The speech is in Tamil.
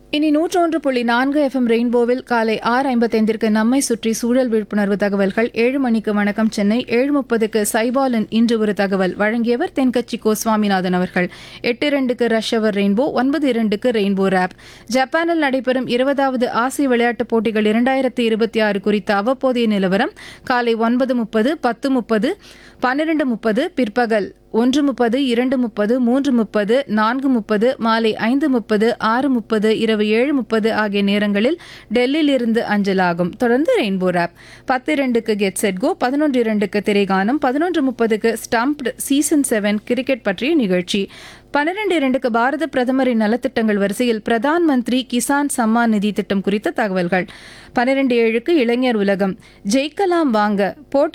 இனி நூற்றொன்று புள்ளி நான்கு எஃப்எம் ரெயின்போவில் காலை ஆறு ஐம்பத்தைந்திற்கு நம்மை சுற்றி சூழல் விழிப்புணர்வு தகவல்கள் ஏழு மணிக்கு வணக்கம் சென்னை ஏழு முப்பதுக்கு சைபாலன் இன்று ஒரு தகவல் வழங்கியவர் தென்கட்சி கோ சுவாமிநாதன் அவர்கள் எட்டு இரண்டுக்கு ரஷ் அவர் ரெயின்போ ஒன்பது இரண்டுக்கு ரெயின்போ ரேப் ஜப்பானில் நடைபெறும் இருபதாவது ஆசிய விளையாட்டுப் போட்டிகள் இரண்டாயிரத்தி இருபத்தி ஆறு குறித்த அவ்வப்போதைய நிலவரம் காலை ஒன்பது முப்பது பத்து முப்பது பன்னிரண்டு முப்பது பிற்பகல் ஒன்று முப்பது இரண்டு முப்பது மூன்று முப்பது நான்கு முப்பது மாலை ஐந்து முப்பது ஆறு முப்பது இரவு ஏழு முப்பது ஆகிய நேரங்களில் டெல்லியில் இருந்து அஞ்சலாகும் தொடர்ந்து ரெயின்போ ரேப் பத்து இரண்டுக்கு கெட் செட் கோ பதினொன்று இரண்டுக்கு திரைகானம் பதினொன்று முப்பதுக்கு ஸ்டம்ப்டு சீசன் செவன் கிரிக்கெட் பற்றிய நிகழ்ச்சி பன்னிரண்டு இரண்டுக்கு பாரத பிரதமரின் நலத்திட்டங்கள் வரிசையில் பிரதான் மந்திரி கிசான் சம்மான் நிதி திட்டம் குறித்த தகவல்கள் பன்னிரண்டு ஏழுக்கு இளைஞர் உலகம் ஜெயிக்கலாம் வாங்க போட்டி